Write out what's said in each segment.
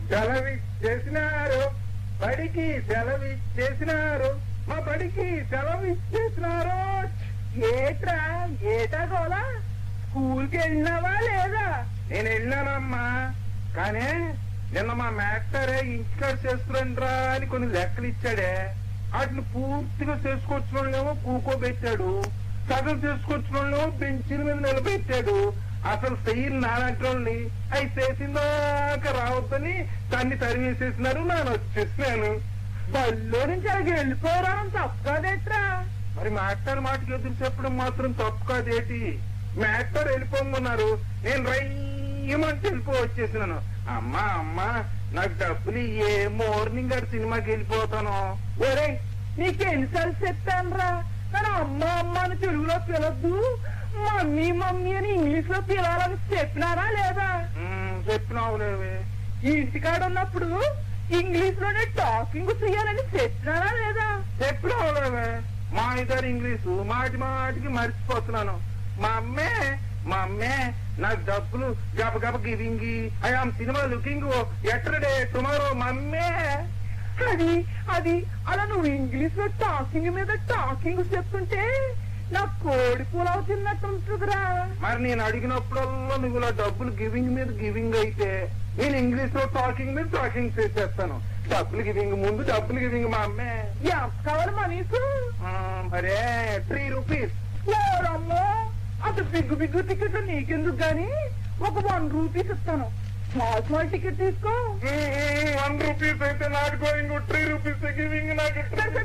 సెలవిచ్చేసినారు బడికి సెలవిచ్చేసినారు మా బడికి సెలవిచ్చేసినారు ఏట్రా ఏటా గోలా స్కూల్కి వెళ్ళినావా లేదా నేను వెళ్ళానమ్మా కానీ నిన్న మా మేస్టరే ఇంటికాడ చేసుకురండిరా అని కొన్ని లెక్కలు ఇచ్చాడే వాటిని పూర్తిగా చేసుకొచ్చిన వాళ్ళేమో కూకోబెట్టాడు సగం చేసుకొచ్చిన వాళ్ళేమో బెంచీల మీద నిలబెట్టాడు అసలు సెయ్యి నాలాంటి వాళ్ళని అవి చేసిందాక రావద్దని దాన్ని తరివేసేసినారు నేను వచ్చేసినాను బల్లో నుంచి అలాగే వెళ్ళిపోవడం తప్పదేట్రా మరి మాస్టర్ మాటకి ఎదురు చెప్పడం మాత్రం తప్పు కాదేటి మాస్టర్ వెళ్ళిపోమన్నారు నేను రయ్యమంటే వెళ్ళిపో వచ్చేసినాను అమ్మా అమ్మా నాకు డబ్బులు ఇయ్యే మార్నింగ్ గారి సినిమాకి వెళ్ళిపోతాను ఒరే నీకు ఎన్నిసార్లు చెప్పాను రా నన్ను అమ్మ అమ్మ అని తెలుగులో పిలవద్దు మమ్మీ మమ్మీ అని ఇంగ్లీష్ లో పిలవాలని చెప్పినారా లేదా చెప్పినావులేవే ఇంటికాడ ఉన్నప్పుడు ఇంగ్లీష్ లోనే టాకింగ్ చేయాలని చెప్పినారా లేదా చెప్పినావులేవే మా ఇద్దరు ఇంగ్లీషు మాటి మాటికి మర్చిపోతున్నాను మా అమ్మే మా అమ్మే నాకు డబ్బులు గబ గబ giving I am cinema looking yesterday tomorrow mummy అది అది అలా నువ్వు ఇంగ్లీష్ లో టాకింగ్ మీద టాకింగ్ చెప్తుంటే నా కోడి పులావ్ తిన్నట్టు ఉంటుందిరా మరి నేను అడిగినప్పుడల్లా నువ్వు ఇలా డబ్బులు గివింగ్ మీద గివింగ్ అయితే నేను ఇంగ్లీష్ లో టాకింగ్ మీద టాకింగ్ చేసేస్తాను డబ్బులు గివింగ్ ముందు డబ్బులు గివింగ్ మా అమ్మే ఎంత కావాలి మనీసు మరే త్రీ రూపీస్ అమ్మో అంత బిగ్గు బిగ్గు టికెట్ నీకెందుకు గాని ఒక వన్ రూపీస్ ఇస్తాను స్మాల్ స్మాల్ టికెట్ తీసుకో వన్ రూపీస్ అయితే నాకు గోయింగ్ త్రీ రూపీస్ గివింగ్ నాకు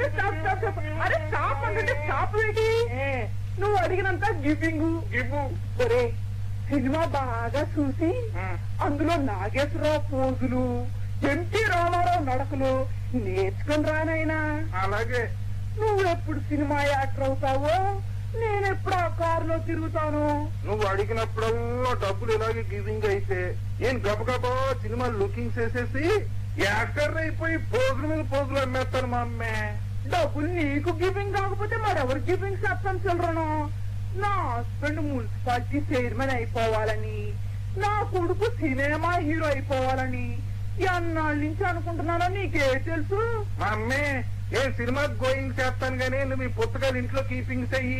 అరే స్టాప్ అంటే స్టాప్ ఏంటి నువ్వు అడిగినంత గివింగ్ గివ్ ఒరే సినిమా బాగా చూసి అందులో నాగేశ్వరరావు పోజులు ఎన్టీ రామారావు నడకలు నేర్చుకుని రానైనా అలాగే నువ్వెప్పుడు సినిమా యాక్టర్ అవుతావో నేనెప్పుడు ఆ కారులో తిరుగుతాను నువ్వు అడిగినప్పుడల్లా డబ్బులు ఇలాగే గివింగ్ అయితే నేను గబగబా సినిమా లుకింగ్ చేసేసి యాక్టర్ అయిపోయి పోజుల మీద పోజులు అమ్మేస్తాను మా అమ్మే డబ్బులు నీకు గివింగ్ కాకపోతే మరెవరు గివింగ్ చేస్తాను చిల్లరను నా హస్బెండ్ మున్సిపాలిటీ చైర్మన్ అయిపోవాలని నా కొడుకు సినిమా హీరో అయిపోవాలని ఎన్నాళ్ళ నుంచి అనుకుంటున్నానో నీకే తెలుసు మా అమ్మే నేను సినిమా గోయింగ్ చేస్తాను గానీ నువ్వు ఈ పుస్తకాలు ఇంట్లో కీపింగ్ చెయ్యి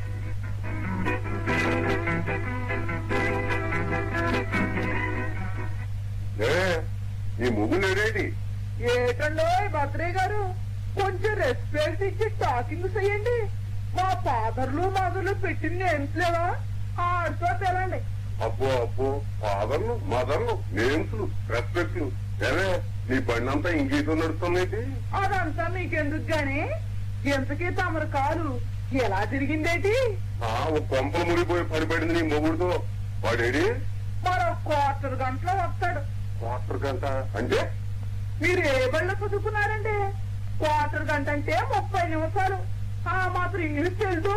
ఏ నీ ముగ్గు లేడేటి ఏటండో భద్రయ్య గారు కొంచెం రెస్పెక్ట్ ఇచ్చి టాకింగ్ చేయండి మా ఫాదర్లు మదర్లు పెట్టిన నేమ్స్ లేవా ఆడుతో తెలండి అబ్బో అబ్బో ఫాదర్లు మదర్లు నేమ్స్లు రెస్పెక్ట్లు ఏమే నీ బండి అంతా ఇంగ్లీష్ నడుస్తుంది అదంతా మీకెందుకు గాని ఎంతకీ తమరు కాలు ఎలా తిరిగిందేటి ఆ ఒక కొంపలు మునిగిపోయి పడిపడింది నీ మొగుడుతో వాడేడి మరో క్వార్టర్ గంటలో వస్తాడు క్వార్టర్ గంట అంటే మీరు ఏ బళ్ళో చదువుకున్నారండి క్వార్టర్ గంట అంటే ముప్పై నిమిషాలు ఆ మాత్రం ఇంగ్లీష్ తెలుసు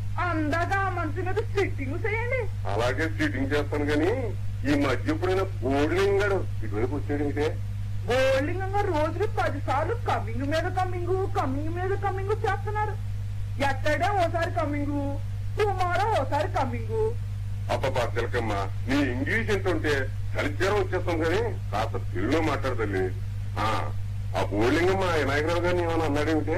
అందాక ఆ మనిషి మీద సిట్టింగ్ చేయండి అలాగే సీటింగ్ చేస్తాను గాని ఈ మధ్య ఎప్పుడైనా బోర్డింగాడు ఇటువైపు వచ్చాడంటే బౌలింగ్ రోజుకి పది సార్లు కమింగ్ మీద కమింగ్ కమింగ్ మీద కమింగ్ చేస్తున్నారు ఎక్కడే ఓసారి కమింగ్ టుమారో ఓసారి కమింగ్ అబ్బా తిలకమ్మ నీ ఇంగ్లీష్ ఎంతుంటే కలిజ్జరం వచ్చేస్తాం కానీ కాస్త తెలుగులో మాట్లాడతల్లి ఆ ఆ బోర్డింగమ్మ వినాయకరావు గారిని ఏమైనా అన్నాడేమిటే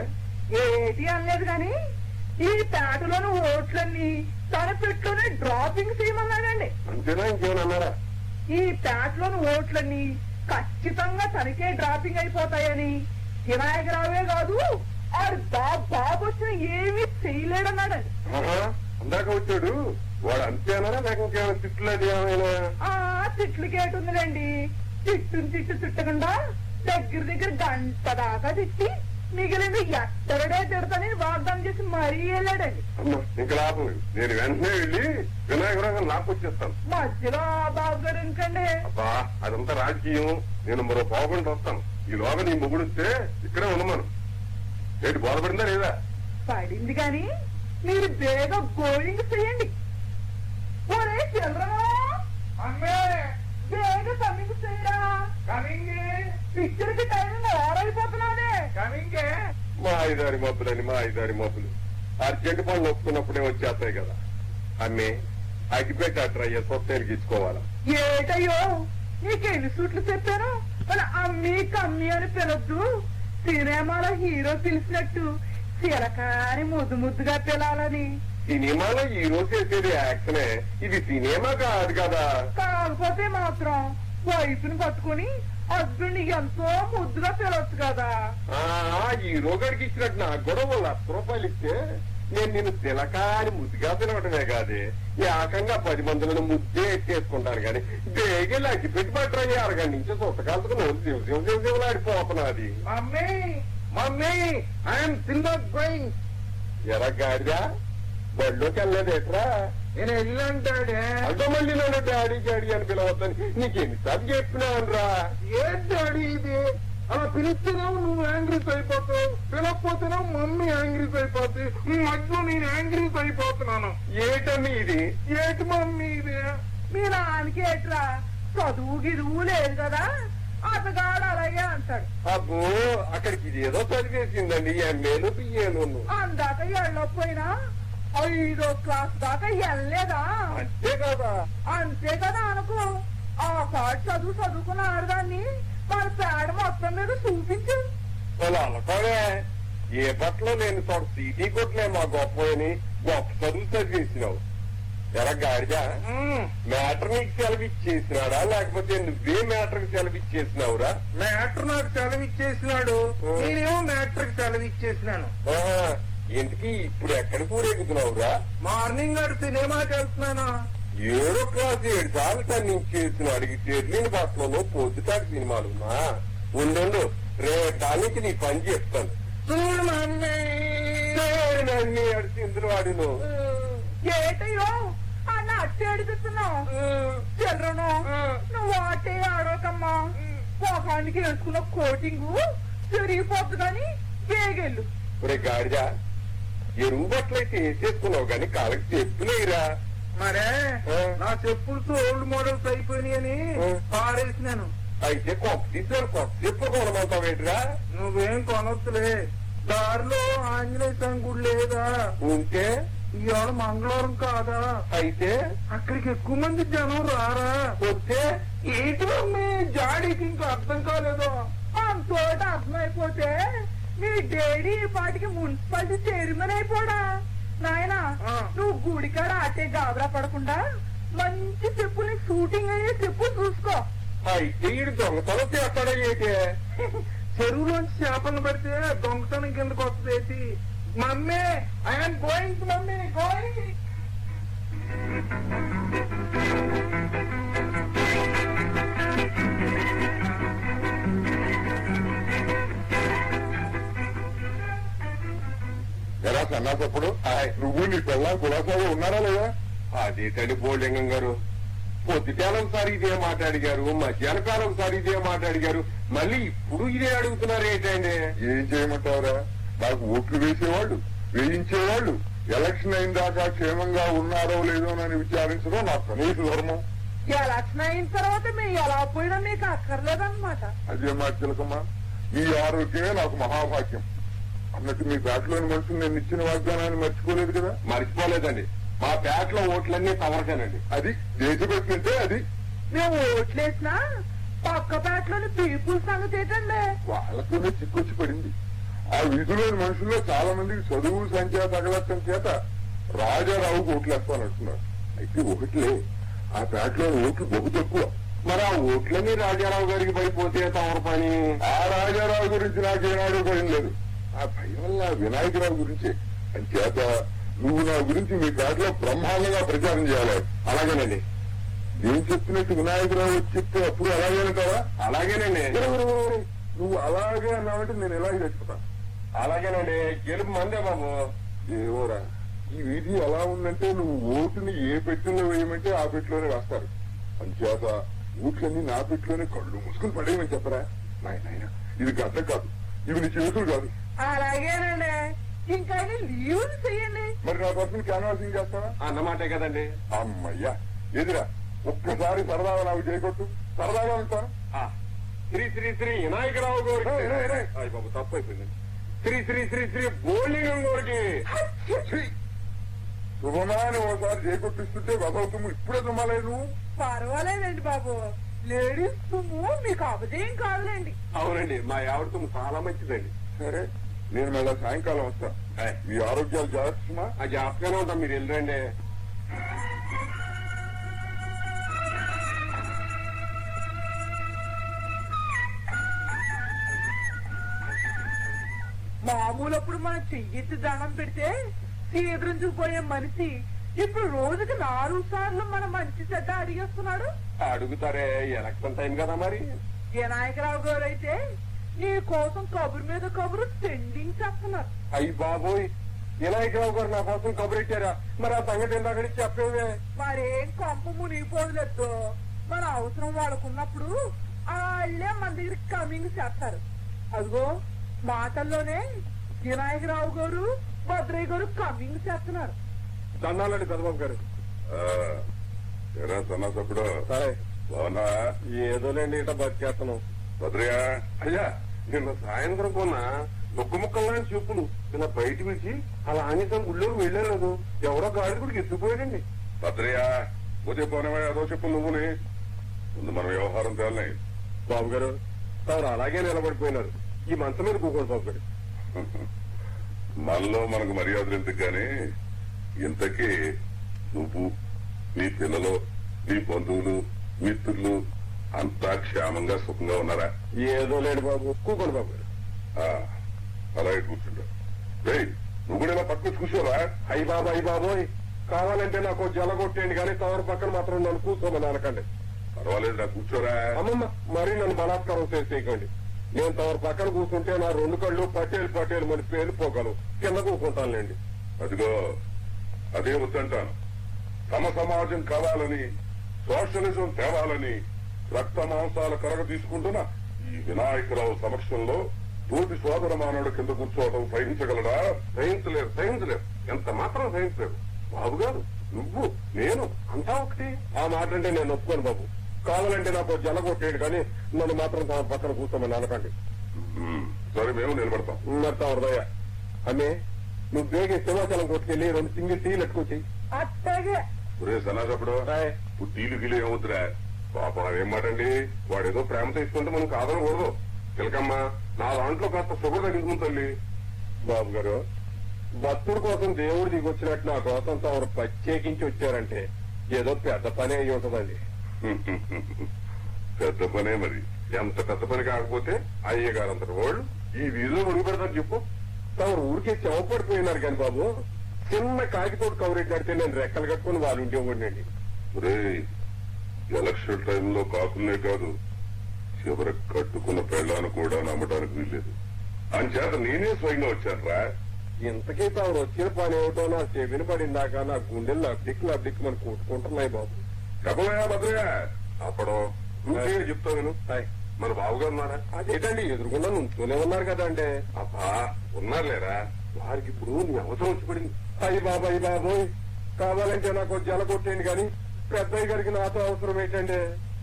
ఏటి అనలేదు గాని ఈ పేటలోని ఓట్లన్నీ తన పెట్టులోనే డ్రాపింగ్ చేయమన్నాడండి అంతేనా ఇంకేమైనా అన్నారా ఈ పేటలోని ఓట్లన్నీ ఖచ్చితంగా తనకే డ్రాపింగ్ అయిపోతాయని వినాయకరావే కాదు ఆడు బాబు బాబు వచ్చిన ఏమీ చేయలేడన్నాడండి ఆహా, అందాక వచ్చాడు వాడు అంతేనా లేక ఇంకేమైనా తిట్లు ఏమైనా ఆ తిట్లు కేటుందిలేండి తిట్టుని తిట్టు తిట్టకుండా దగ్గర దగ్గర గంట దాకా తిట్టి మిగిలిన ఎక్కడడే తిడతానని వాగ్దానం చేసి మరీ వెళ్ళాడండి అమ్మా ఇంకా లాభం లేదు నేను వెంటనే వెళ్ళి వినాయకరావు గారు నాకు వచ్చేస్తాను మధ్యలో ఆ బాబు గారు ఎందుకండి అబ్బా అదంతా రాజకీయం నేను మరో బాగుండి వస్తాను ఈ లోగా నీ మొగుడు వస్తే ఇక్కడే ఉండమను ఏంటి బోధపడిందా లేదా పడింది కానీ మీరు బేగ గోయింగ్ చేయండి ఒరే చిల్డ్రన్ బేగ కమింగ్ చేయరా పిక్చర్ కి టైం ఓరైపోతున్నానే మా ఐదారి మబ్బులని మా ఐదారి మబ్బులు అర్జెంట్ పనులు ఒప్పుకున్నప్పుడే వచ్చేస్తాయి కదా అమ్మే అగ్గిపెట్టి అట్రా సొత్తేలు గీసుకోవాలా ఏటయ్యో నీకు ఎన్ని సూట్లు చెప్పాను మన అమ్మి కమ్మి అని పిలవద్దు సినిమాలో హీరో పిలిచినట్టు చిలకాని ముద్దు ముద్దుగా పిలాలని సినిమాలో ఈ రోజు చేసేది యాక్షనే ఇది సినిమా కాదు కదా కాకపోతే మాత్రం వైఫ్ని పట్టుకుని హస్బెండ్ ఎంతో ముద్దుగా పిలవచ్చు కదా ఆ ఈ రోగడికి ఇచ్చినట్టు నాకు కూడా ఓ లక్ష రూపాయలు ఇస్తే నేను నిన్ను తిలకాని ముద్దుగా పిలవటమే కాదే ఏకంగా పది మందులను ముద్దే ఎట్టేసుకుంటాను కానీ దేగిలు అగ్గి పెట్టి పట్టరయ్యి అరగంట నుంచి సుట్టకాలతో నోరు శివ శివ శివ శివలాడిపోతున్నది mummy mummy I'm symbol going ఎరా గాడిదా బడిలోకి వెళ్ళలేదేట్రా నేను వెళ్ళంటాడే అంటే మళ్ళీ నన్ను డాడీ డాడీ అని పిలవద్దని నీకు ఎన్నిసార్లు చెప్పినానురా ఏంటి డాడీ ఇది అలా పిలిస్తేనేమో నువ్వు యాంగ్రీస్ అయిపోతావు పిలకపోతేనేమో మమ్మీ యాంగ్రీస్ అయిపోతుంది మధ్యలో నేను యాంగ్రీస్ అయిపోతున్నాను ఏటమ్మీ ఇది ఏంటి మమ్మీ ఇది మీ నాన్నకి ఏట్రా చదువు గిదువు లేదు కదా అతగాడు అలాగే అంటాడు అబ్బో అక్కడికి ఇది ఏదో చదివేసిందండి ఎంఏలు పిఏలు అందాక వెళ్ళకపోయినా ఐదో క్లాస్ దాకా వెళ్ళలేదా అంతే కదా అంతే కదా అనుకో ఆ కాడు చదువు చదువుకున్న ఆడదాన్ని మన పేడ మొత్తం మీద చూపించు వాళ్ళు అనుకోవే ఏ పట్ల నేను చోట సీటీ కొట్టలే మా గొప్ప అని గొప్ప చదువు చదివేసినావు ఎరా గాడిదా మ్యాటర్ నీకు సెలవు ఇచ్చేసినాడా లేకపోతే నువ్వే మ్యాటర్ కి సెలవు ఇచ్చేసినావురా మ్యాటర్ నాకు సెలవు ఇచ్చేసినాడు నేనేమో మ్యాటర్ కి సెలవు ఇచ్చేసినాను ఆహా, ఎందుకు ఇప్పుడు ఎక్కడ కూరెగుతున్నావురా మార్నింగ్ గారు సినిమాకి వెళ్తున్నాను ఏడో క్లాస్ ఏడు సార్లు తన్నించేసిన అడిగి చెర్లిన బట్టలలో పొద్దుటాకి సినిమాలున్నా ఉండు రేటానికి నీ పని చెప్తాను చూడు మమ్మీ నన్ను అడిచి ఇందులో వాడిను ఏటయ్యో అన్న అట్టే అడుగుతున్నావు చిల్డ్రను నువ్వు ఆటే ఆడోకమ్మా మొహానికి వేసుకున్న కోటింగ్ జరిగిపోద్దు కానీ వేగెళ్ళు ఒరే గాడిదా ఎరువు బట్టలైతే వేసేసుకున్నావు కానీ కాళ్ళకి చెప్పులేరా మరే ఆ. నా చెప్పులతో ఓల్డ్ మోడల్స్ అయిపోయినాయని ఆ. పారేసినాను అయితే కొత్త తీసాను కొత్త చెప్పు కొనమంటావేంటిరా నువ్వేం కొనొద్దులే దారిలో ఆంజనేయ స్వామి గుడి లేదా ఉంటే ఇవాళ మంగళవారం కాదా అయితే అక్కడికి ఎక్కువ మంది జనం రారా వస్తే ఏంటి మమ్మీ జాడీకి ఇంకా అర్థం కాలేదు అంతోట అర్థమైపోతే మీ డాడీ ఈ పాటికి మున్సిపాలిటీ చైర్మన్ అయిపోడా నాయనా ఆ. నువ్వు గుడికాడ ఆటే గాబరా పడకుండా మంచి చెప్పుల్ని షూటింగ్ అయ్యే చెప్పులు చూసుకో అయితే ఈడు దొంగతనం చేస్తాడా ఏంటి చెరువులోంచి చేపలు పడితే దొంగతనం కిందకు వస్తుంది mummy I'm going mummy going ఎలా సన్నాసప్పుడు నువ్వు నీ పిల్ల కులాసాగా ఉన్నారా లేదా అదేటండి బోలింగం గారు పొద్దుకాలం ఒకసారి ఇదే మాట్లాడిగారు మధ్యాహ్న కాలం ఒకసారి ఇదే మాట్లాడిగారు మళ్ళీ ఇప్పుడు ఇదే అడుగుతున్నారు ఏంటండి ఏం చేయమంటావురా నాకు ఓట్లు వేసేవాళ్ళు వేయించేవాళ్ళు ఎలక్షన్ అయిన దాకా క్షేమంగా ఉన్నారో లేదో అని విచారించడం నా కనీస ధర్మం ఎలక్షన్ అయిన తర్వాత మేము ఎలా పోయినా మీకు అక్కర్లేదన్నమాట అదే మా తిలకమ్మ మీ ఆరోగ్యమే నాకు మహాభాగ్యం అన్నట్టు మీ పేటలోని మనుషులు నేను ఇచ్చిన వాగ్దానాన్ని మర్చిపోలేదు కదా మర్చిపోలేదండి మా పేటలో ఓట్లన్నీ తవరకేనండి అది దేశపెట్టింటే అది మేము ఓట్లేసినా పక్క పేటలోని పీపుల్ సంగతి ఏంటండి వాళ్ళతోనే చిక్కొచ్చి పడింది ఆ వీధిలోని మనుషుల్లో చాలా మందికి చదువు సంఖ్య తగలట్టం చేత రాజారావుకు ఓట్లేస్తానంటున్నారు అయితే ఒకటిలే ఆ పేటలో ఓట్లు బహు తక్కువ మరి ఆ ఓట్లన్నీ రాజారావు గారికి పడిపోతే తమర పని ఆ రాజారావు గురించి నాకేనాడు భయం లేదు ఆ భయం వల్ల వినాయకరావు గురించి అంచేత నువ్వు నా గురించి మీ పేటలో బ్రహ్మాండంగా ప్రచారం చేయాలి అలాగేనండి నేను చెప్పినట్టు వినాయకరావు వచ్చి చెప్తే అప్పుడు అలాగేనంటావా అలాగేనండి ఒరే, ఒరే, ఒరే, ఒరే. నువ్వు అలాగే అన్నావంటే నేను ఎలాగే చచ్చిపోతాను అలాగేనండి గెలుపు మందే బాబు ఏవోరా ఈ వీధి ఎలా ఉందంటే నువ్వు ఓటుని ఏ పెట్టెలో వేయమంటే ఆ పెట్టెలోనే వేస్తారు అంచేత ఓట్లన్నీ నా పెట్టెలోనే కళ్ళు మూసుకుని పడేయమని చెప్పరా నాయన నాయన ఇది గడ్డ కాదు ఇవి నీ చేతులు కాదు అలాగేనండి ఇంకా లీవ్ చేయండి మరి నా పర్సన్ క్యాన్వాసింగ్ చేస్తావా అన్నమాటే కదండి అమ్మయ్యా ఎదురా ఒక్కసారి సరదాగా నాకు చేయకొట్టు సరదాగా ఉంటాను ఆ, శ్రీ శ్రీ శ్రీ వినాయకరావు గారికి రేయ్, రేయ్, రేయ్. అయ్య బాబు తప్పు అయిపోయింది శ్రీ శ్రీ శ్రీ శ్రీ బోలింగం గారికి శుభమాని ఓసారి చేకొట్టిస్తుంటే వదవుతాము ఇప్పుడే తుమ్మలేదు నువ్వు పర్వాలేదండి బాబు లేడీస్ తుమ్ము మీకు అవదేం కాదులేండి అవునండి మా ఆవిడ తుమ్ము చాలా మంచిదండి సరే నేను మళ్ళా సాయంకాలం వస్తా ఆయ్. మీ ఆరోగ్యాలు జాగ్రత్తమా ఆ జాగ్రత్తగానే ఉంటాం మీరు వెళ్ళండి మామూలప్పుడు మనం చెయ్యెత్తి దండం పెడితే సీదరించుకుపోయే మనిషి ఇప్పుడు రోజుకి నాలుగు సార్లు మన మంచి చెడ్డ అడిగేస్తున్నాడు అడుగుతారే ఎలక్షన్ టైం కదా మరి వినాయకరావు గారు అయితే నీ కోసం కబురు మీద కబురు సెండింగ్ చేస్తున్నారు అయ్యి బాబోయ్ వినాయకరావు గారు నా కోసం కబురెట్టారా మరి ఆ సంగతి ఇందాక చెప్పేవే మరేం కొంప మునిగిపోదులేదు మన అవసరం వాళ్ళకున్నప్పుడు వాళ్ళే మన దగ్గరికి కమింగ్ చేస్తారు అదిగో మాటల్లోనే వినాయకరావు గారు భద్రయ్య గారు కమింగ్ చేస్తున్నారు దండాలండి చంద్రబాబు గారు ఆ, ఎరా సన్నాసప్పుడు సరే బాగున్నా ఏదోలేండి ఇట బతికేస్తున్నాం భద్రయ్య అయ్యా నిన్న సాయంత్రం కొన్న ముక్క ముక్కల్లాంటి చెప్పులు నిన్న బయట విడిచి అలా ఆనేసం గుళ్ళోకి వెళ్ళలేదు ఎవరో గాడి కూడా ఎత్తుకుపోయాడండి భద్రయ్య పోతే పోనేవా ఏదో చెప్పు నువ్వుని ముందు మన వ్యవహారం తేలినాయి బాబు గారు తాను అలాగే నిలబడిపోయినారు ఈ మంచం మీద కూకోండి బాబు గారు మనలో మనకు మర్యాదలు ఎందుకు గాని ఇంతకీ నువ్వు నీ పిల్లలు నీ బంధువులు మిత్రులు అంతా క్షేమంగా సుఖంగా ఉన్నారా ఏదో లేడు బాబు కూకోండి బాబు గారు ఆ, అలాగే కూర్చుంటా రేయ్ నువ్వు కూడా ఇలా పక్కన కూర్చోరా అయ్యి బాబు అయ్యి బాబోయ్ కావాలంటే నాకు జల కొట్టేయండి కానీ తవరు పక్కన మాత్రం నన్ను కూర్చోమని అనకండి పర్వాలేదు నా కూర్చోరా అమ్మమ్మ మరీ నన్ను బలాత్కారం చేసేయకండి నేను తవరు పక్కన కూర్చుంటే నా రెండు కళ్ళు పటేలు పటేలు మరి పేలిపోగలవు కింద కూకుంటానులేండి అదిగో అదే వద్దంటాను సమ సమాజం కావాలని సోషలిజం తేవాలని రక్త మాంసాల కరగ తీసుకుంటున్న ఈ వినాయకరావు సమక్షంలో తోటి సోదర మానవుడు కింద కూర్చోవడం సహించగలడా సహించలేరు సహించలేరు ఎంత మాత్రం సహించలేరు బాబు గారు నువ్వు నేను అంతా ఒకటి ఆ మాట అంటే నేను ఒప్పుకోను బాబు కావాలంటే నాకు జల కొట్టేయండి కానీ నన్ను మాత్రం తమ పక్కన కూర్చోమని అనకండి ఉమ్, సరే మేము నిలబడతాం ఉన్నట్టు హృదయ అమ్మే నువ్వు బేగే సింహాచలం కొట్టుకెళ్ళి రెండు సింగిల్ టీలు ఎట్టుకొచ్చి అట్టాగే ఒరే సన్నాసప్పుడు పుట్టీలు గిలు ఏమవుతురా పాప ఏం మాటండి వాడేదో ప్రేమతో ఇస్తుంటే మనం కాదనకూడదు చిలకమ్మ నా దాంట్లో కాస్త షుగర్ తగ్గించుకుని తల్లి బాబు గారు భక్తుడి కోసం దేవుడు దిగొచ్చినట్టు నా కోసం తమరు ప్రత్యేకించి వచ్చారంటే ఏదో పెద్ద పని అయి ఉంటుందండి పెద్ద పనే మరి ఎంత పెద్ద పని కాకపోతే అయ్య గారు అంతటి వాళ్ళు ఈ వీధిలో మురుగు పెడతారు చెప్పు తమరు ఊరికే చెవపడిపోయినారు కానీ బాబు చిన్న కాకితోటి కవరేజ్ కడితే నేను రెక్కలు కట్టుకుని వాళ్ళు ఉండేవాడినండి రే ఎలక్షన్ టైంలో కాకులనే కాదు చివరి కట్టుకున్న పెళ్ళాను కూడా నమ్మడానికి వీల్లేదు అంచేత నేనే స్వయంగా వచ్చాను రా ఇంతకీ తమరు వచ్చిన పని ఏమిటో నా చెవిని పడిందాక నా గుండెలు లబ్డిక్ లబ్డిక్ మనం కొట్టుకుంటున్నాయి బాబు చెప్పబోయా భద్రయ్య అప్పడం నువ్వే చెప్తావు విను హాయ్. మన బావగారు ఉన్నారా అదేంటండి ఎదురుకుండా నుంచునే ఉన్నారు కదా అంటే అబ్బా ఉన్నారులేరా వారికి ఇప్పుడు నీ అవసరం వచ్చి పడింది అయ్యి బాబాయ్ బాబోయ్ కావాలంటే నాకు జల కొట్టేయండి కానీ పెద్దయ్య గారికి నాతో అవసరం ఏంటండి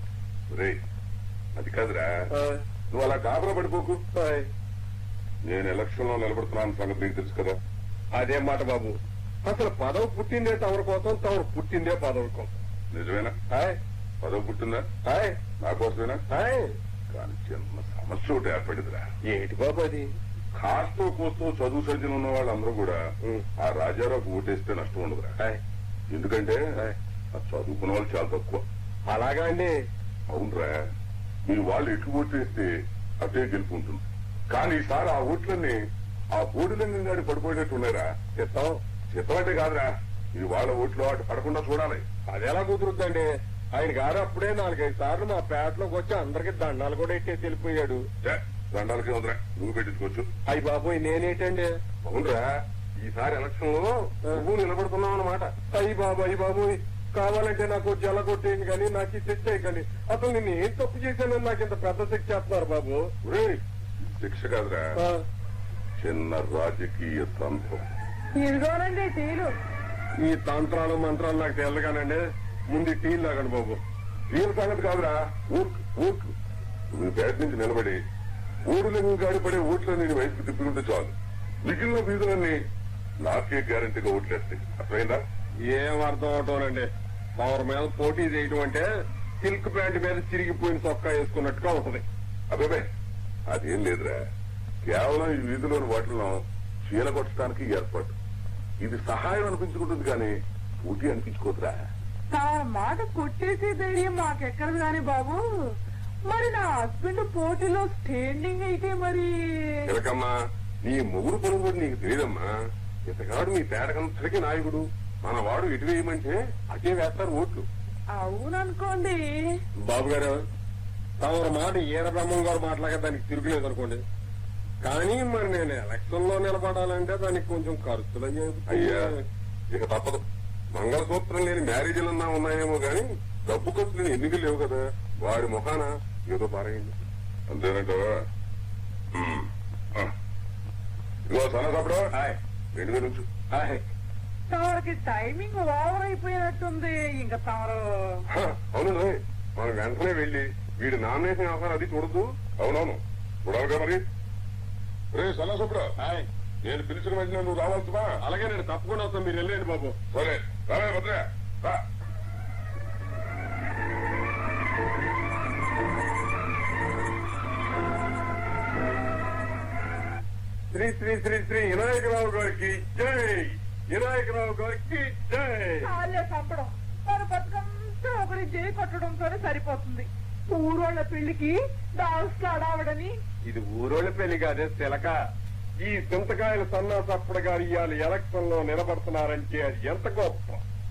రే అది కాదురా ఆ, నువ్వు అలా గాబరా పడిపోకు హాయ్. నేను ఎలక్షన్ లో నిలబడుతున్నాను సంగతి నీకు తెలుసు కదా అదేం మాట బాబు అసలు పదవి పుట్టిందే తమరి కోసం తమరు పుట్టిందే పదవి కోసం నిజమేనా హాయ్ పదవి పుట్టిందా హాయ్ నా కోసమేనా హాయ్ కానీ చిన్న సమస్య ఒకటి ఏర్పడిందిరా ఏటి బాబు అది కాస్తో కోస్తో చదువు సర్జన ఉన్న వాళ్ళందరూ కూడా ఉం. ఆ రాజారావు ఓటేస్తే నష్టం ఉండదురా హాయ్ ఎందుకంటే హాయ్. ఆ చదువుకున్న వాళ్ళు చాలా తక్కువ అలాగా అండి అవునరా మీ వాళ్ళు ఎట్లు ఓటేస్తే అదే గెలుపు ఉంటుంది కానీ ఈసారి ఆ ఓట్లన్నీ ఆ బోడిలింగం గాడి పడిపోయేటట్టు ఉన్నారా చెప్తాం చిత్తం అంటే కాదురా మీ వాళ్ళ ఓట్లు అటు పడకుండా చూడాలి అది ఎలా కుదురుద్దండి ఆయన గారు అప్పుడే నాలుగైదు సార్లు మా పేటలోకి వచ్చి అందరికి దండాలు కూడా ఎట్టేసి వెళ్ళిపోయాడు ఛే, దండాలకే వదరా నువ్వు పెట్టించుకోవచ్చు అయ్యి బాబోయ్ నేనేటండి అవునరా ఈసారి ఎలక్షన్ లో నువ్వు నిలబడుతున్నావు అన్నమాట అయ్యి బాబు అయ్యి బాబోయ్ కావాలంటే నాకు జల కొట్టేయండి కానీ నాకు ఈ శిక్ష చేయకండి అసలు నేను ఏం తప్పు చేశానని నాకు ఇంత పెద్ద శిక్ష చేస్తున్నారు బాబు ఒరేయ్, శిక్ష కాదురా ఆ, చిన్న రాజకీయ తంత్రం ఇదిగోనండి టీలు ఈ తంత్రాలు మంత్రాలు నాకు తెల్లగానండి ముందు టీ లాగండి బాబు వీళ్ళ సంగతి కాదురా ఊర్కు ఊర్కు నువ్వు బయట నుంచి నిలబడి ఊరులింగం గాడి పడే ఓట్లు నేను వైపుకి తిప్పుకుంటే చాలు మిగిలిన వీధులన్నీ నాకే గ్యారంటీగా ఓట్లేస్తాయి అర్థమైందా ఏం అర్థం అవటోనండి పవర్ మీద పోటీ చేయడం అంటే సిల్క్ ప్యాంట్ మీద చిరిగిపోయిన చొక్కా వేసుకున్నట్టుగా ఉంటది అబ్బాబే అదేం లేదురా కేవలం ఈ వీధిలోని వాటిలో చీల కొట్టడానికి ఏర్పాటు ఇది సహాయం అనిపించుకుంటుంది కానీ ఊటి అనిపించుకోదురా నా మాట కొట్టేసే ధైర్యం మాకెక్కడదు గాని బాబు మరి నా హస్బెండ్ పోటీలో స్టాండింగ్ అయితే మరి తిలకమ్మా నీ మొగుడు పనులు కూడా నీకు తెలియదమ్మా ఇతగాడు మీ తేటకంతటికి నాయకుడు మన వాడు ఎటు వేయమంటే అటే వేస్తారు ఓట్లు అవుననుకోండి బాబు గారు తమరు మాట ఈర బ్రహ్మం గారు మాట్లాడే దానికి తిరుగులేదు అనుకోండి కానీ మరి నేను ఎలక్షన్ లో నిలబడాలంటే దానికి కొంచెం ఖర్చులు అయ్యా ఇక తప్పదు మంగళసూత్రం లేని మ్యారేజీలన్నా ఉన్నాయేమో గాని డబ్బు ఖర్చు లేని ఎన్నికలు లేవు కదా వాడి ముఖాన ఏదో పారేయండి అంతేనంటావా ఉమ్. ఆ. ఇదిగో సన్నసప్పుడు రెండు వేలు ఉంచు తమరికి టైమింగ్ ఓవర్ అయిపోయినట్టుంది ఇంకా తమరు హ, అవును రోయ్. మనం వెంటనే వెళ్ళి వీడి నామినేషన్ వ్యవహారం అది చూడద్దు అవునవును చూడాలిగా మరి రే సన్నసప్పుడు నేను పిలిచిన వెంటనే నువ్వు రావాల్సివా అలాగే నేను తప్పకుండా వస్తాను మీరు వెళ్ళండి బాబు సరే రావే భద్ర రా. శ్రీ శ్రీ శ్రీ శ్రీ వినాయకరావు గారికి జై వినాయకరావు గారికి జై చాలే చంపడం మన బతుకంతా ఒకరి జై కొట్టడంతోనే సరిపోతుంది ఊరోళ్ళ పెళ్లికి డాన్స్ ఆడావడని ఇది ఊరోళ్ళ పెళ్లి కాదే శిలక ఈ చింతకాయల సన్నా సప్పుడు గారు ఇవాళ ఎలక్షన్ లో నిలబడుతున్నారంటే అది ఎంత గొప్ప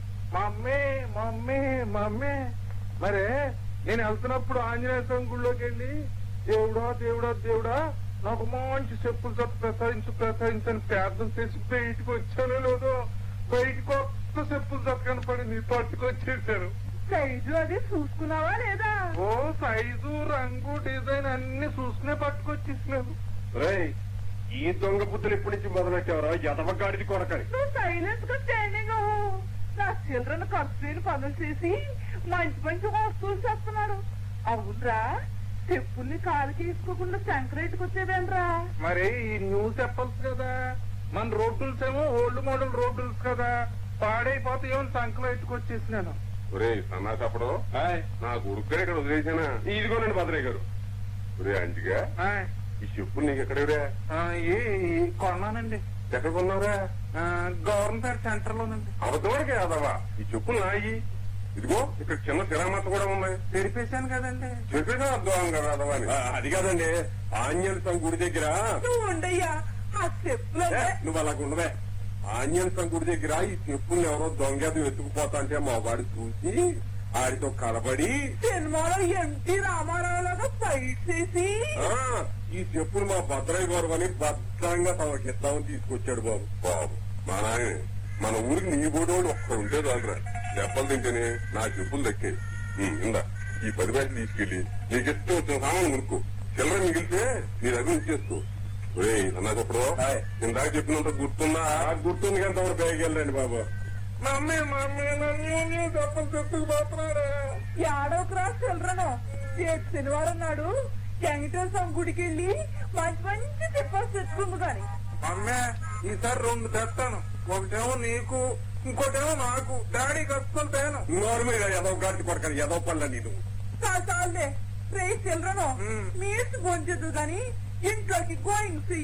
మమ్మీ మమ్మీ మమ్మీ మరే నేను వెళ్తున్నప్పుడు ఆంజనేయ స్వామి గుళ్ళోకి వెళ్ళి దేవుడా దేవుడా దేవుడా నాకు మంచి చెప్పులు చెప్పు ప్రసాదించు ప్రసాదించని ప్రార్థన చేసి బయటకు వచ్చానో లేదో బయటకు ఒక్క చెప్పులు చెప్ప కనపడి నీ పట్టుకొచ్చేసారు సైజు అది చూసుకున్నావా లేదా ఓ సైజు రంగు డిజైన్ అన్ని చూసుకునే పట్టుకొచ్చేసినాను రేయ్ ఈ దొంగ బుద్ధులు ఎప్పటి నుంచి మొదలెట్టావరా ఎదవగాడిది కొడకని నువ్వు సైలెంట్ గా స్టాండింగ్ అవ్వు నా చిల్డ్రన్ ఖర్చు లేని పనులు చేసి మంచి మంచి వస్తువులు చేస్తున్నాడు అవునరా చెప్పుల్ని కాలుకి వేసుకోకుండా శంకరేట్కి వచ్చేదేంట్రా మరి ఈ న్యూస్ చెప్పల్స్ కదా మన రోడ్డుల్స్ ఏమో ఓల్డ్ మోడల్ రోడ్డుల్స్ కదా పాడైపోతాయో అని సంకలో ఎట్టుకొచ్చేసినాను ఒరే సన్నాసప్పుడు నా కొడుకు ఇక్కడ వదిలేసానా ఇదిగోనండి భద్రయ్య గారు ఒరే అంటిగా ఆయ్, ఈ చెప్పులు నీకు ఎక్కడెవరా ఆ, ఈ ఈ కొన్నానండి ఎక్కడ కొన్నావురా గవర్నమెంట్ సెంటర్ లోనండి అవతోడికి యాదవా ఈ చెప్పులు నాయి ఇదిగో ఇక్కడ చిన్న సిరామత కూడా ఉన్నాయి తెరిపేశాను కదండి చెప్పేదా అర్థం కదా అదవా అని. అది కాదండి ఆంజనేయ స్వామి గుడి దగ్గర నువ్వు ఉండయ్యా ఆ చెప్పులు ఏ, నువ్వు అలాగ ఉండవే ఆంజనేయ స్వామి గుడి దగ్గర ఈ చెప్పుల్ని ఎవరో దొంగది వెతుకుపోతా అంటే మా వాడు చూసి ఆడితో కలబడి సినిమాలో ఎన్టీ రామారావు లాగా ఫైట్ చేసి ఆ ఈ చెప్పులు మా భద్రయ్య గారు అని భద్రంగా తమకి ఇద్దామని తీసుకొచ్చాడు బాబు బాబు మా నాయన మన ఊరికి నీ బోడోడు ఒక్కడు ఉంటే చాలరా దెబ్బలు తింటేనే నా చెప్పులు దక్కాయి ఉమ్, ఇందా ఈ పది బ్యాగులు తీసుకెళ్లి నీకు ఇష్టం వచ్చిన సామాన్ కొనుక్కో చిల్లర మిగిలితే నీ దగ్గర ఉంచేసుకో ఒరే అన్నా చెప్పడు హాయ్. ఇందాక చెప్పినంత గుర్తుందా ఆ గుర్తుంది కానీ తమరు బయలుదేరండి బాబు మమ్మీ మమ్మీ నన్ను దెబ్బలు తెచ్చుకుపోతున్నారా ఏడో క్రాస్ చిల్డ్రన్ రేపు శనివారం నాడు వెంకటేశ్వర స్వామి గుడికి వెళ్ళి మంచి మంచి తిప్పాలు తెచ్చుకుంది కానీ అమ్మే ఈసారి రెండు తెస్తాను ఒకటేమో నీకు ఇంకోటేమో నాకు డాడీకి అస్సలు తేను నోరు మీద ఎదవ గాడికి కొడకని ఎదవ పళ్ళ నేను చాలు చాలులే రే చిల్డ్రన్ మీస్ భోంచదు కానీ ఇంట్లోకి గోయింగ్ సి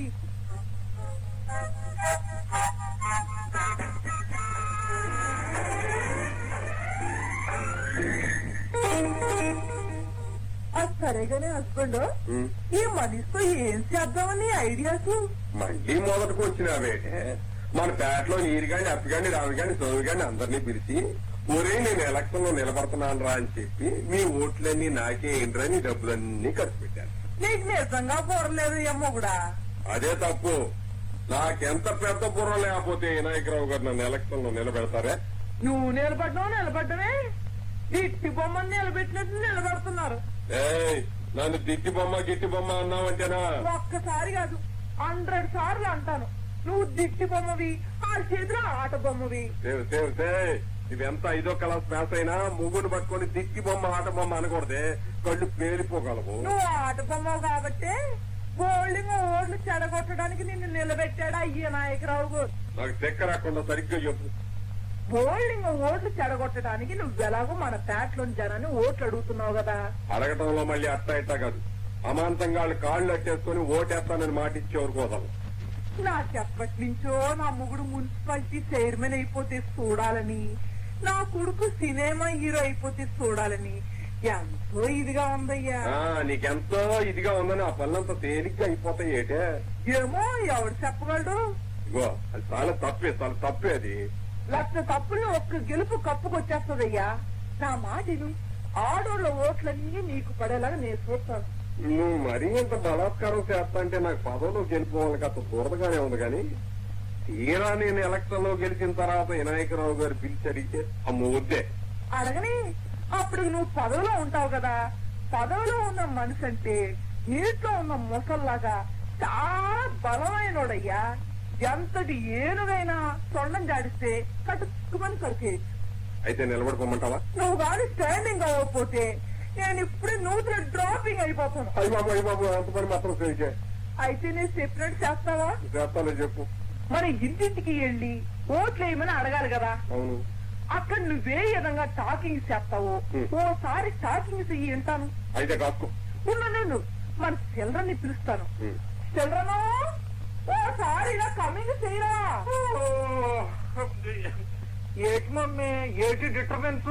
సరేగానే హస్బెండ్ ఈ మనీతో ఏం చేద్దామని ఐడియాస్ మళ్ళీ మొదటికి వచ్చినావే మన పేటలో నీరు గాని అప్పి గాని రావి గాని సోవి గాని అందరినీ పిలిచి ఒరే నేను ఎలక్షన్ లో నిలబడుతున్నాను రా అని చెప్పి మీ ఓట్లన్నీ నాకే ఏంట్రా నీ డబ్బులన్నీ ఖర్చు పెట్టాను నీకు నిజంగా పొరలేదు ఏమో కూడా అదే తప్పు నాకెంత పెద్ద బుర్ర లేకపోతే వినాయకరావు గారు నన్ను ఎలక్షన్ లో నిలబెడతారే నువ్వు నిలబడ్డావు నిలబడ్డమే ఇట్టి బొమ్మని నిలబెట్టినట్టు నిలబడుతున్నారు ఏయ్ నన్ను దిట్టి బొమ్మ గిట్టి బొమ్మ అన్నావంటేనా ఒక్కసారి కాదు హండ్రెడ్ సార్లు అంటాను నువ్వు దిట్టి బొమ్మవి ఆ చేతిలో ఆట బొమ్మవి సేవ్ సేవ్ సేవ్ ఇవెంత ఐదో క్లాస్ పాస్ అయినా ముగ్గురు పట్టుకొని దిక్కి బొమ్మ ఆట బొమ్మ అనకూడదే కళ్ళు పేలిపోగలవు నువ్వు ఆట బొమ్మవు కాబట్టి బోల్డింగ్ ఓట్లు చెడగొట్టడానికి నిన్ను నిలబెట్టాడు అయ్య నాయకరావు గారు నాకు చెక్క రాకుండా సరిగ్గా చెప్పు బోల్డింగ్ ఓట్లు చెడగొట్టడానికి నువ్వెలాగో మన ప్యాట్లోని జనాన్ని ఓట్లు అడుగుతున్నావు కదా అడగటంలో మళ్ళీ అట్టా ఇట్టా కాదు అమాంతంగా వాళ్ళు కాళ్ళు అట్టేసుకుని ఓటేస్తానని మాట ఇచ్చేవారు కోసం నాకెప్పటి నుంచో నా మొగుడు మున్సిపాలిటీ చైర్మన్ అయిపోతే చూడాలని నా కొడుకు సినిమా హీరో అయిపోతే చూడాలని ఎంతో ఇదిగా ఉందయ్యా ఆ, నీకెంతో ఇదిగా ఉందని ఆ పనులంతా తేలిగ్గా అయిపోతాయి ఏటే ఏమో ఎవడు చెప్పగలడు ఇగో అది చాలా తప్పే చాలా తప్పే అది లక్ష తప్పులు ఒక్క గెలుపు కప్పుకొచ్చేస్తుందయ్యా నా మాట విను. ఆడోళ్ళ ఓట్లన్నీ నీకు పడేలాగా నేను చూస్తాను నువ్వు మరీ ఇంత బలాత్కారం చేస్తా అంటే నాకు పదవిలో గెలిపోవాలి కాస్త దూరదగానే ఉంది కానీ తీరా నేను ఎలక్షన్ లో గెలిచిన తర్వాత వినాయకరావు గారు పిలిచి అడిగితే అమ్మ వద్దే అడగని అప్పుడు నువ్వు పదవిలో ఉంటావు కదా పదవిలో ఉన్న మనిషి అంటే నీటిలో ఉన్న ముసల్లాగా చాలా బలమైనోడయ్యా ఎంతటి ఏనుగైనా సొండం జాడిస్తే కటుక్కుమని కరికే అయితే నిలబడుకోమంటావా నువ్వు కానీ స్టాండింగ్ అవ్వకపోతే నేను ఇప్పుడే నూతులు డ్రాపింగ్ అయిపోతాను అయ్యి బాబు అయ్యి బాబు అంత పని మాత్రం చేయించే అయితే నేను చెప్పినట్టు చేస్తావా చేస్తానో చెప్పు మరి ఇంటింటికి వెళ్ళి ఓట్లు వేయమని అడగాలి కదా అవును అక్కడ నువ్వే విధంగా టాకింగ్ చేస్తావో Hmm. ఓసారి టాకింగ్ చెయ్యి వింటాను అయితే కాసుకో ఉండు నేను మన చిల్డ్రన్ పిలుస్తాను ఉమ్. చిల్డ్రన్ ఓసారి ఇలా కమింగ్ చేయరా ఏటి మమ్మీ ఏటి డిస్టర్బెన్స్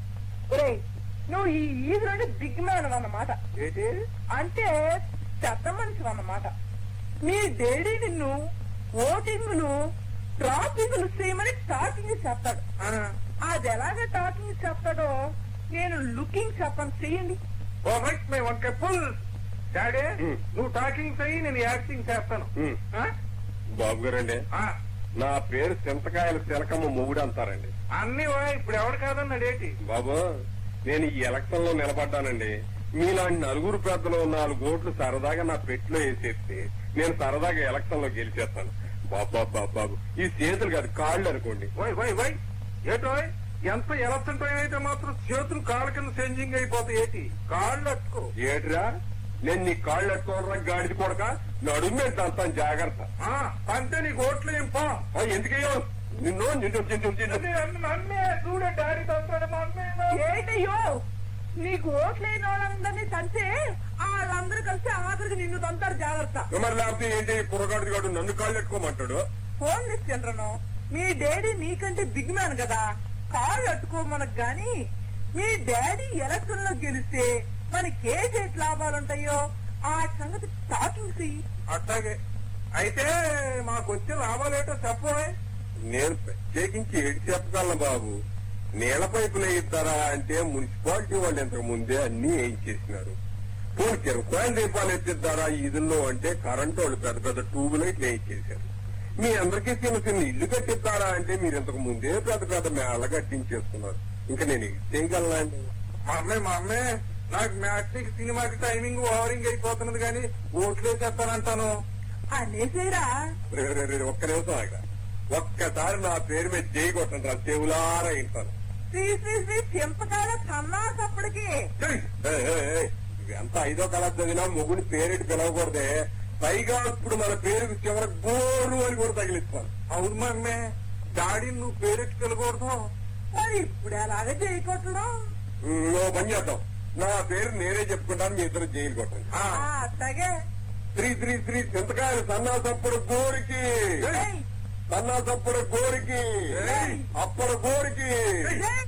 నువ్వు ఈ ఈదులోని బిగ్ మ్యాన్ అన్నమాట ఏంటి అంటే పెద్ద మనిషి అన్నమాట మీ డాడీ నిన్ను ఓటింగ్లు ట్రాఫిక్లు చేయమని టాకింగ్ చెప్తాడు అది ఎలాగ టాకింగ్ చెప్తాడో నేను లుకింగ్ చెప్పను చెయ్యండి మేము వంకాయ ఫుల్ డాడీ Hmm. నువ్వు టాకింగ్ చెయ్యి నేను యాక్టింగ్ చేస్తాను ఉమ్. ఆ? బాబు గారండి ఆ, నా పేరు చింతకాయల చిలకమ్మ మొగుడు అంటారండి అన్ని వా, ఇప్పుడు ఎవడు కాదన్నాడు ఏంటి బాబు నేను ఈ ఎలక్షన్ లో నిలబడ్డానండి మీలాంటి నలుగురు పెద్దలు నాలుగు ఓట్లు సరదాగా నా పెట్టిలో వేసేస్తే నేను సరదాగా ఎలక్షన్ లో గెలిచేస్తాను బాబు బాబు బాబు బాబు ఈ చేతులు కాదు కాళ్ళు అనుకోండి వై వై వై ఏటో ఎంత ఎలక్షన్ టైం అయితే మాత్రం చేతులు కాళ్ళ కింద చేంజింగ్ అయిపోతాయి ఏంటి కాళ్ళు అట్టుకో ఏట్రా నేను నీ కాళ్ళు అట్టుకోవడం గాడిది కొడక నడుమే అంతాను జాగ్రత్త ఆ, అంతే నీకు ఓట్లు ఇంపా ఆ, ఎందుకయ్యో నిన్ను నిన్ను నిన్ను నిన్ను నన్నే చూడే డాడీ తంతాడు మా అన్నయ్య. ఏంటయ్యో నీకు ఓట్లేని వాళ్ళందరినీ తంటే వాళ్ళందరూ కలిసి ఆఖరికి నిన్ను తంతారు జాగ్రత్త మరి లేకపోతే ఏంటి కుర్రగాడిది కాడు నన్ను కాళ్ళు పెట్టుకోమంటాడు ఫోన్ చంద్రను మీ డాడీ నీకంటే బిగ్ మ్యాన్ కదా కాళ్ళు అట్టుకోమనకు గాని మీ డాడీ ఎలక్షన్ లో గెలిస్తే మనకి ఏ చేతి లాభాలుంటాయో ఆ సంగతి టాకింగ్ చెయ్యి అట్లాగే అయితే మాకు వచ్చే లాభాలేటో చెప్పవే నేను ప్రత్యేకించి ఏడు చెప్పగలను బాబు నీళ్ల పైపులు వేయిస్తారా అంటే మున్సిపాలిటీ వాళ్ళు ఇంతకు ముందే అన్ని వేయించేసినారు పోనీ కిరసాయన దీపాలు ఎత్తిద్దారా ఈదుల్లో అంటే కరెంటు వాళ్ళు పెద్ద పెద్ద ట్యూబ్ లైట్లు వేయించేశారు మీ అందరికీ చిన్న చిన్న ఇల్లు కట్టిస్తారా అంటే మీరు ఇంతకు ముందే పెద్ద పెద్ద మేళ కట్టించేస్తున్నారు ఇంకా నేను ఏం చేయగలనా అండి మా అమ్మాయి మా అమ్మాయి నాకు మ్యాట్రిక్ సినిమాకి టైమింగ్ ఓవరింగ్ అయిపోతున్నది కానీ ఓట్లే చెప్తానంటాను అనేసేరా రే, రే, రే, ఒక్క నిమిషం ఆగ ఒక్కసారి నా పేరు మీద చేయి కొట్టండి రా చెవులారా ఇంటాను శ్రీ శ్రీ శ్రీ చింపకాల సన్నాసప్పటికి ఏయ్, ఏయ్, ఏయ్, ఏయ్, ఎంత ఐదో కళ చదివినా మొగుని పేరెట్టి పిలవకూడదే పైగా ఇప్పుడు మన పేరుకు చివరికి బోరు అని కూడా తగిలిస్తాను అవును మా అమ్మాయి డాడీ నువ్వు పేరెట్టి పిలకూడదు మరి ఇప్పుడు ఎలాగ చేయకొట్టడం నువ్వు పని చేద్దాం నా పేరు నేనే చెప్పుకుంటాను మీ ఇద్దరు జైలు కొట్టండి ఆ, అట్టగే శ్రీ శ్రీ శ్రీ చింతకాయలు సన్నా సప్పుడు గోరికి ఏయ్, సన్నా సప్పుడు గోరికి ఏయ్. అప్పుడు గోరికి ఏయ్.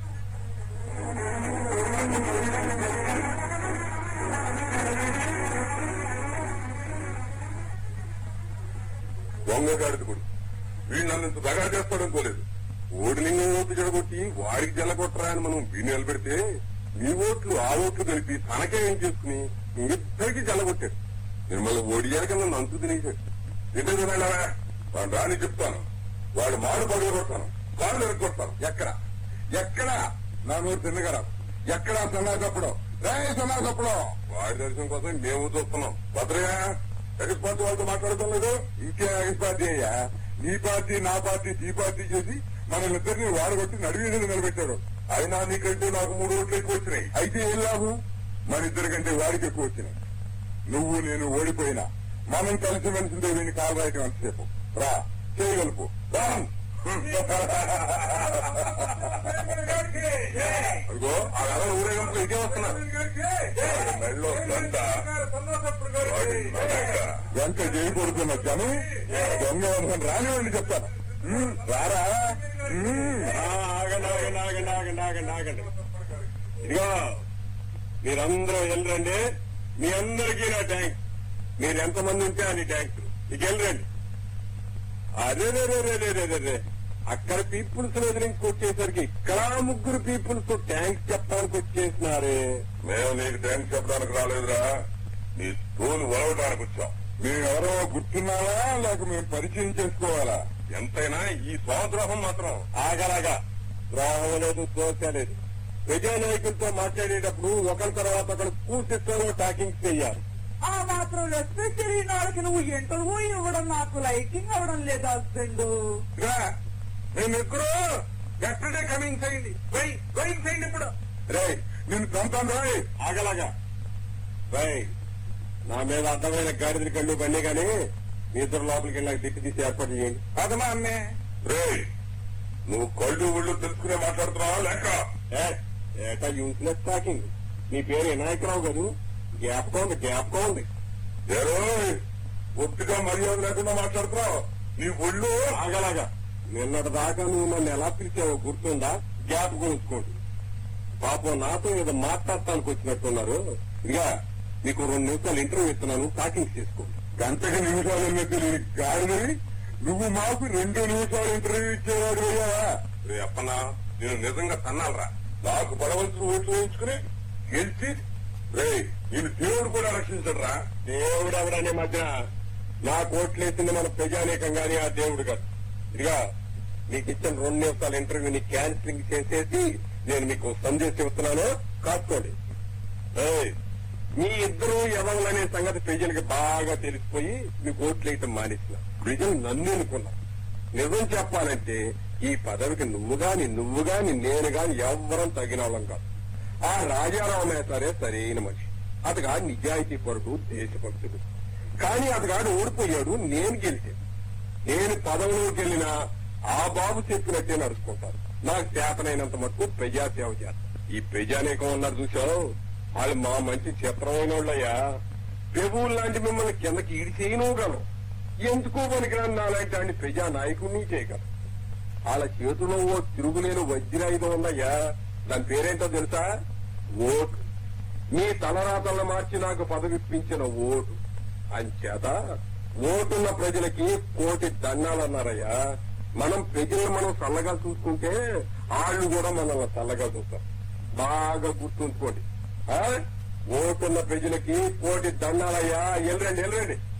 దొంగగాడిది కూడా వీడు నన్ను ఇంత దగా చేస్తాడనుకోలేదు ఓడిని ఓట్లు చెడగొట్టి వాడికి జల్లగొట్టరా అని మనం వీడిని నిలబెడితే మీ ఓట్లు ఆ ఓట్లు కలిపి తనకే ఏం చేసుకుని ఇద్దరికి జల్లగొట్టాడు నిర్మల ఓడియాక నన్ను అంతు తినేశాడు ఎందుకు వెళ్ళావా వాడు రాని చెప్తాను వాడు మాడు పగలు కొడతాను కాళ్ళు ఎరగొడతాను ఎక్కడ ఎక్కడ నా నోరు తిన్నగరా ఎక్కడ సన్నాసప్పుడు రే సన్నాసప్పుడు వాడి దర్శనం కోసం మేము చూస్తున్నాం భద్రయ్య ఎగస్ పార్టీ వాళ్ళతో మాట్లాడటం లేదు ఇంకే ఎగస్ పార్టీ అయ్యా నీ పార్టీ నా పార్టీ ఈ పార్టీ చేసి మన ఇద్దరిని వాడగొట్టి నడివి మీద నిలబెట్టారు అయినా నీకంటే నాకు మూడు ఓట్లు ఎక్కువ వచ్చినాయి అయితే ఏం లాభం మన ఇద్దరి కంటే వాడికి ఎక్కువ వచ్చినాయి నువ్వు నేను ఓడిపోయినా మనం కలిసి మెలిసిందే వీడిని కాలరాయటం అంతసేపు రా చేయగలుపు రా అదిగో ఆ కథ ఊరేగింపు ఇదే వస్తున్నా వాడి మెళ్ళో గంట వాడి మెడక గంట చేయి కొడుతున్నా కానీ దొంగ వర్షం రానివ్వండి చెప్తాను ఉమ్, రారా ఉమ్. ఆగండి ఆగండి ఆగండి ఆగండి ఆగండి ఆగండి ఇదిగో మీరందరూ వెళ్ళరండి మీ అందరికీ నా ట్యాంక్ మీరు ఎంతమంది ఉంటే అని ట్యాంక్ ఇక వెళ్ళరండి అరే రే రే రే రే రే రే రే అక్కడ పీపుల్స్ వదిలించి వచ్చేసరికి ఇక్కడ ముగ్గురు పీపుల్స్ ట్యాంక్ చెప్పడానికి వచ్చేసినారే మేము నీకు థ్యాంక్స్ చెప్పడానికి రాలేదురా నీ తోలు వలవడానికి వచ్చాం మేమెవరో గుర్తున్నావా లేక మేము పరిచయం చేసుకోవాలా ఎంతైనా ఈ స్వాద్రోహం మాత్రం ఆగలాగా ద్రోహం లేదు దోశ లేదు ప్రజానాయకులతో మాట్లాడేటప్పుడు ఒకరి తర్వాత ఒకరు పూర్తితో టాకింగ్ చెయ్యాలి ఆ మాత్రం రెస్పెక్ట్ తెలియని వాళ్ళకి నువ్వు ఇంటర్వ్యూ ఇవ్వడం నాకు లైకింగ్ అవడం లేదు హస్బెండ్ మేము ఎక్కడో ఎస్టర్డే కమింగ్ చేయండి గోయింగ్ చేయండి ఇప్పుడు రే నిన్ను చంపాను రాయ్ ఆగలాగా రై నా మీద అర్థమైన గాడిదలు కళ్ళు బండి కానీ మీ ఇద్దరు లోపలికి వెళ్ళాక తిట్టి తీసి ఏర్పాటు చేయండి అదమా అమ్మే రే నువ్వు కళ్ళు ఒళ్ళు తెలుసుకునే మాట్లాడుతున్నావా లేక ఏ, ఏటా యూస్లెస్ టాకింగ్ మీ పేరు వినాయకరావు గారు జ్ఞాపకం ఉంది జ్ఞాపకం ఉంది ఏరో ఒట్టిగా మర్యాద లేకుండా మాట్లాడుతున్నావు నీ ఒళ్ళు ఆగలాగా నిన్నటి దాకా నువ్వు నన్ను ఎలా పిలిచావో గుర్తుందా జ్ఞాపకం ఉంచుకోండి పాపం నాతో ఏదో మాట్లాడటానికి వచ్చినట్టున్నారు ఇక నీకు రెండు నిమిషాలు ఇంటర్వ్యూ ఇస్తున్నాను టాకింగ్ చేసుకోండి గంటకి నిమిషాలు ఎన్నో తెలియదు గాడిదని నువ్వు మాకు రెండు నిమిషాలు ఇంటర్వ్యూ ఇచ్చేవాడు అయ్యావా రే అప్పనా నేను నిజంగా తన్నాలరా నాకు బలవంతులు ఓట్లు వేయించుకుని గెలిచి రే నేను దేవుడు కూడా రక్షించడు రా దేవుడు ఎవడనే మధ్య నా కోట్లేసింది మన ప్రజానీకం గాని ఆ దేవుడు కాదు ఇదిగా నీకు ఇచ్చిన రెండు నిమిషాల ఇంటర్వ్యూని క్యాన్సిలింగ్ చేసేసి నేను మీకు సందేశం ఇస్తున్నాను కాసుకోండి ఏయ్, మీ ఇద్దరు ఎవరనే సంగతి ప్రజలకి బాగా తెలిసిపోయి మీకు ఓట్లు వేయటం మానేసిన ప్రజలు నన్ను అనుకున్నా నిజం చెప్పాలంటే ఈ పదవికి నువ్వు గాని నువ్వు గాని నేను గాని ఎవ్వరం తగిన వాళ్ళం కాదు ఆ రాజారావు మేతారే సరైన మనిషి అతగాడు నిజాయితీ పరుడు దేశభక్తుడు కానీ అతగాడు ఓడిపోయాడు నేను గెలిచాను నేను పదవిలోకి వెళ్ళినా ఆ బాబు చెప్పినట్టే నడుచుకుంటాను నాకు చేతనైనంత మటుకు ప్రజాసేవ చేస్తాను ఈ ప్రజానేకం ఉన్నారు చూసావు వాళ్ళు మా మంచి చిత్రమైన వాళ్ళయ్యా పెబువులు లాంటి మిమ్మల్ని కిందకి ఈడి చేయనుగలరు ఎందుకో పనికిరాని నాలాంటి వాడిని ప్రజా నాయకుడిని చేయగలరు వాళ్ళ చేతిలో ఓ తిరుగులేని వజ్రాయుధం ఉందయ్యా దాని పేరేంటో తెలుసా ఓటు మీ తలరాతలను మార్చి నాకు పదవిప్పించిన ఓటు అంచేత ఓటున్న ప్రజలకి కోటి దండాలన్నారయ్యా మనం ప్రజలను మనం చల్లగా చూసుకుంటే వాళ్ళు కూడా మనల్ని చల్లగా చూస్తారు బాగా గుర్తుంచుకోండి ఆ? ఓటున్న ప్రజలకి కోటి దండాలయ్యా ఎల్లండి ఎల్లండి